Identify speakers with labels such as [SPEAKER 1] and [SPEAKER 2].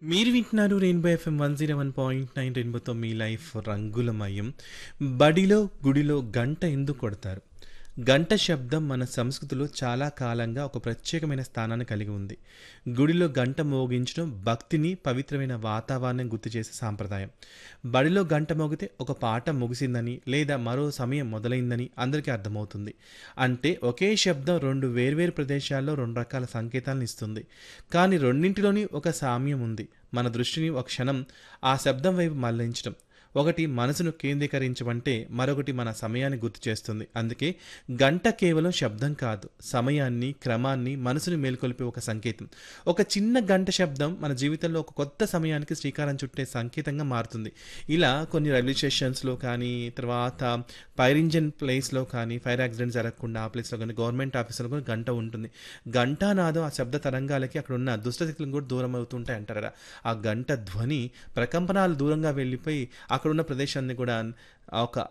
[SPEAKER 1] మీరు వింటున్నారు rainbow FM one zero one point nine రెయిన్బోతో మీ లైఫ్ రంగులమయం బడిలో గుడిలో గంట ఎందుకు కొడతారు గంట శబ్దం మన సంస్కృతిలో చాలా కాలంగా ఒక ప్రత్యేకమైన స్థానాన్ని కలిగి ఉంది గుడిలో గంట మోగించడం భక్తిని పవిత్రమైన వాతావరణం గుర్తు చేసే సాంప్రదాయం బడిలో గంట మోగితే ఒక పాట ముగిసిందని లేదా మరో సమయం మొదలైందని అందరికీ అర్థమవుతుంది అంటే ఒకే శబ్దం రెండు వేర్వేరు ప్రదేశాల్లో రెండు రకాల సంకేతాలను ఇస్తుంది కానీ రెండింటిలోని ఒక సామ్యం ఉంది మన దృష్టిని ఒక క్షణం ఆ శబ్దం వైపు మళ్లించడం ఒకటి మనసును కేంద్రీకరించమంటే మరొకటి మన సమయాన్ని గుర్తు చేస్తుంది అందుకే గంట కేవలం శబ్దం కాదు సమయాన్ని క్రమాన్ని మనసుని మేల్కొల్పే ఒక సంకేతం ఒక చిన్న గంట శబ్దం మన జీవితంలో ఒక కొత్త సమయానికి శ్రీకారం చుట్టే సంకేతంగా మారుతుంది ఇలా కొన్ని రైల్వే స్టేషన్స్లో కానీ తర్వాత ఫైర్ ఇంజిన్ ప్లేస్లో కానీ ఫైర్ యాక్సిడెంట్ జరగకుండా ఆ ప్లేస్లో కానీ గవర్నమెంట్ ఆఫీసులో కూడా గంట ఉంటుంది గంట నాదం ఆ శబ్ద తరంగాలకి అక్కడ ఉన్న దుష్టశక్తులను కూడా దూరం అవుతుంటాయి అంటారా ఆ గంట ధ్వని ప్రకంపనాలు దూరంగా వెళ్ళిపోయి అక్కడున్న ప్రదేశాన్ని కూడా ఒక